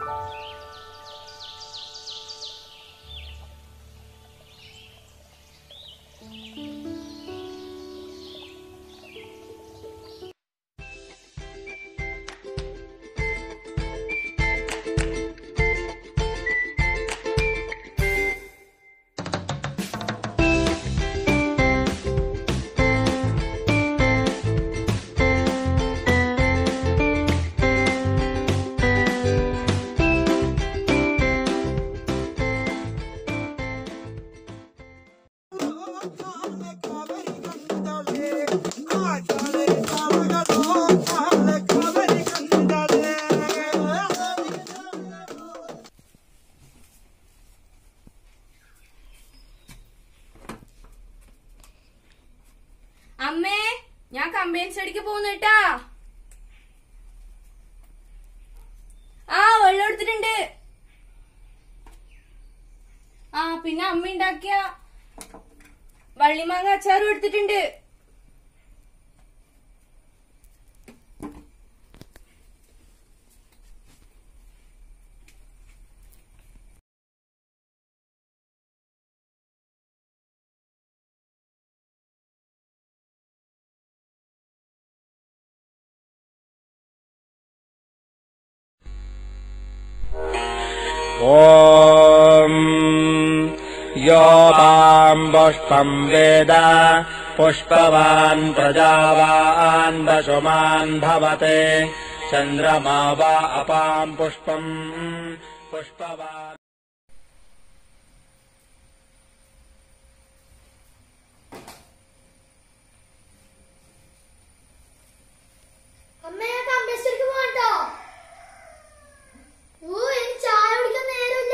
അമ്മേ ഞാൻ കമ്പൈൻ സ്റ്റഡിക്ക് പോകുന്നു കേട്ടാ ആ വെള്ളം എടുത്തിട്ടുണ്ട് ആ പിന്നെ അമ്മ ഉണ്ടാക്കിയ വള്ളിമാങ്ങ അച്ചാറും എടുത്തിട്ടുണ്ട് ॐ यो माम् पुष्पम् वेद पुष्पवान् प्रजावान् वशुमान् भवते चन्द्रमा वा अपाम् पुष्पम् पुष्पवान् അമ്മ ഞാൻ കമ്പസ്റ്റർക്ക് പോകട്ടോ ഓ എനിക്ക് ചായ കുടിക്കാൻ നേരമില്ല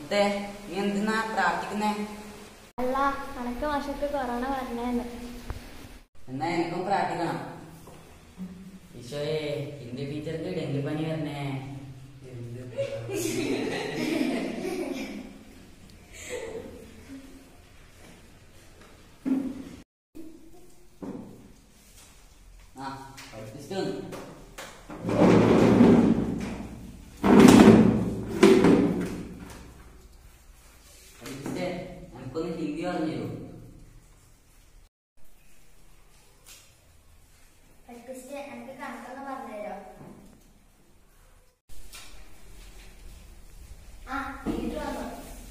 മുത്തേ നീ എന്തിനാ പ്രാർത്ഥിക്കുന്നേ അല്ല കണക്ക് മാഷക്ക് കൊറോണ പറഞ്ഞേന്ന് എന്നാ എനിക്കും പ്രാർത്ഥിക്കണം ഈശോയെ ഹിന്ദി ടീച്ചർക്ക് ഡെങ്കിപ്പനി വരണേ ആ പഠിപ്പിച്ചിട്ട് വന്നു പഠിപ്പിച്ചേ എനിക്കൊന്ന് ഹിന്ദി പറഞ്ഞു തരൂ എനിക്ക് കണക്കൊന്ന് പറഞ്ഞുതരോ ആ വീട്ടിൽ വന്നു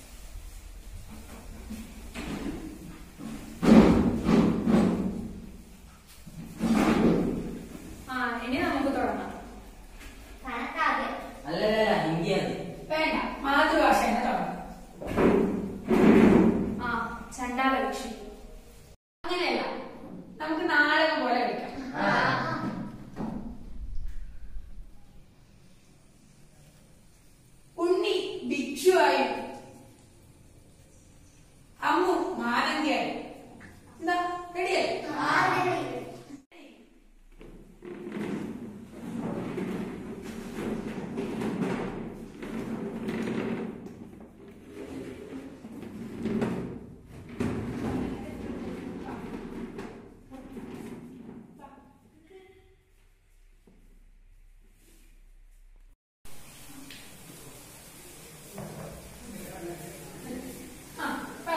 ആ ഇനി നമുക്ക് തുടങ്ങാം കണക്കാദ്യം അല്ലല്ല ഹിന്ദിയാണ് വേണ്ട മാതൃഭാഷ തന്നെ തുടങ്ങാം ആ ചണ്ടാല പക്ഷി അങ്ങനെയല്ല നമുക്ക് നാടകം പോലെ കളിക്കാം ഉണ്ണി ഭിക്ഷുവായും അമ്മു മാനന്തിയായും എന്താ റെഡിയല്ലേ ആ പറ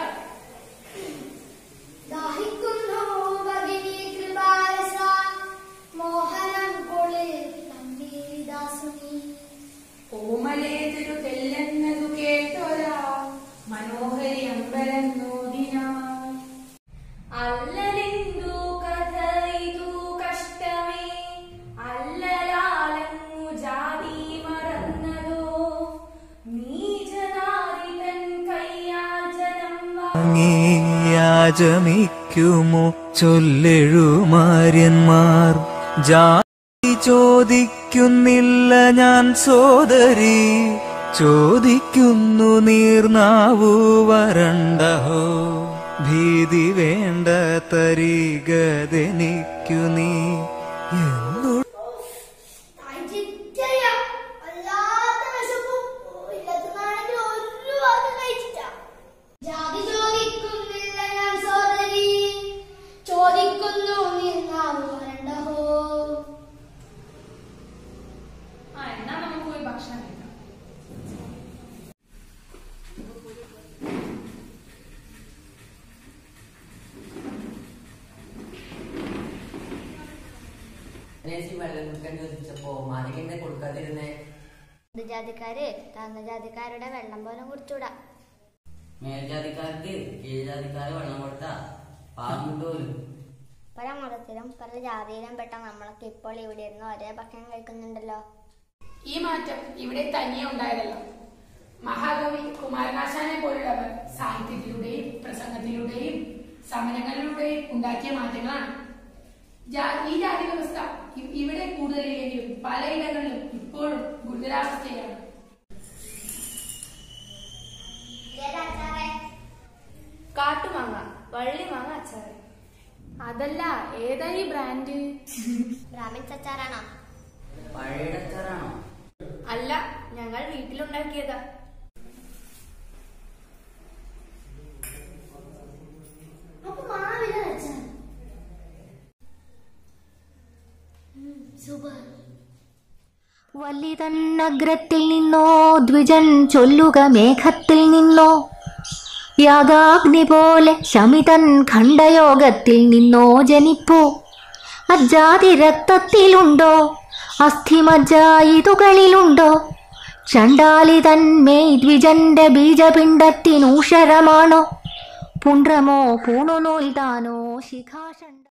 ദാഹിക്കുന്നു ഭഗിനി കൃപാരസ മോഹനം കൊളിൽ തമ്പീരിദാസുനി കോമലേതൊരു തെല്ലെന്നതു കേട്ടോരാ മനോഹരി അമ്പലം നോദിനാ അല്ലലിന്തു കഥ ഇതു കഷ്ടമേ അല്ലലാലങ്ങു ജാതി മറന്നതോ നീചനാരി തൻ കയ്യാജനം വാ യാചമിക്കുമോ ചൊല്ലെഴുമാര്യന്മാർ ജാതി ചോദിക്കുന്നില്ല ഞാൻ സോദരി ചോദിക്കുന്നു നീർനാവു വരണ്ടഹോ ഭീതി വേണ്ട തരികതെനിക്കു നീ എന്നു കഴിച്ചിട്ടയ അല്ലാത്ത വിശപ്പും ഇല്ലത്തുന്നാണെങ്കിൽ ഒരു വാക്ക് കഴിച്ചിട്ടാ ജാതി ചോദിക്കുന്നില്ല ഞാൻ സോദരി ചോദിക്കുന്നു നിന്നാവ് വരണ്ടഹോ ആ എന്നാ നമുക്ക് പോയി ഭക്ഷണം കഴിക്കാം ചേച്ചി വെള്ളം കുടിക്കാൻ ചോദിച്ചപ്പോ മാലിക്കെന്നെ കൊടുക്കാതിരുന്നേ ജാതിക്കാര് താന്ന ജാതിക്കാരുടെ വെള്ളം പോലും കുടിച്ചൂടാ മേൽജാതിക്കാർക്ക് കീഴ്ജാതിക്കാര് വെള്ളം കൊടുത്താ പാമ്പിട്ട് പോലും പല മതത്തിലും പല ജാതിയിലും പെട്ട നമ്മളൊക്കെ ഇപ്പോൾ ഇവിടെ ഇരുന്ന് ഒരേ ഭക്ഷണം കഴിക്കുന്നുണ്ടല്ലോ ഈ മാറ്റം ഇവിടെ തനിയെ ഉണ്ടായതല്ല മഹാകവി കുമാരനാശാനെ പോലുള്ളവർ സാഹിത്യത്തിലൂടെയും പ്രസംഗത്തിലൂടെയും സമരങ്ങളിലൂടെയും ഉണ്ടാക്കിയ മാറ്റങ്ങളാണ് ജാ- ഈ ജാതി വ്യവസ്ഥ ഇ- ഇവിടെ കൂടുതലില്ലെങ്കിലും പലയിടങ്ങളിലും ഇപ്പോഴും ഗുരുതരാവസ്ഥയാണ് കാട്ടുമാങ്ങ വള്ളിമാങ്ങ അച്ചാറ് അതല്ല ഏതാ ഈ ബ്രാൻഡ് ബ്രാഹ്മിൻസ് അച്ചാറാണോ പഴയടച്ചാറാണോ അല്ല ഞങ്ങൾ വീട്ടിലുണ്ടാക്കിയതാ അപ്പൊ മാവില അച്ചാർ സൂപ്പർ വലിതന്നഗ്രത്തിൽ നിന്നോ ദ്വിജൻ ചൊല്ലുക മേഘത്തിൽ നിന്നോ യാഗാഗ്നി പോലെ ശമിതൻ ഖണ്ഡയോഗത്തിൽ നിന്നോ ജനിപ്പോ അജാതി രക്തത്തിലുണ്ടോ അസ്ഥിമജ്ജായിതുകളിലുണ്ടോ ചണ്ടാലിതന്മേയ് ദ്വിജന്റെ ബീജപിണ്ഡത്തിനൂഷരമാണോ പുണ്ട്രമോ പൂണുനൂൽ താനോ ശിഖാഷണ്ട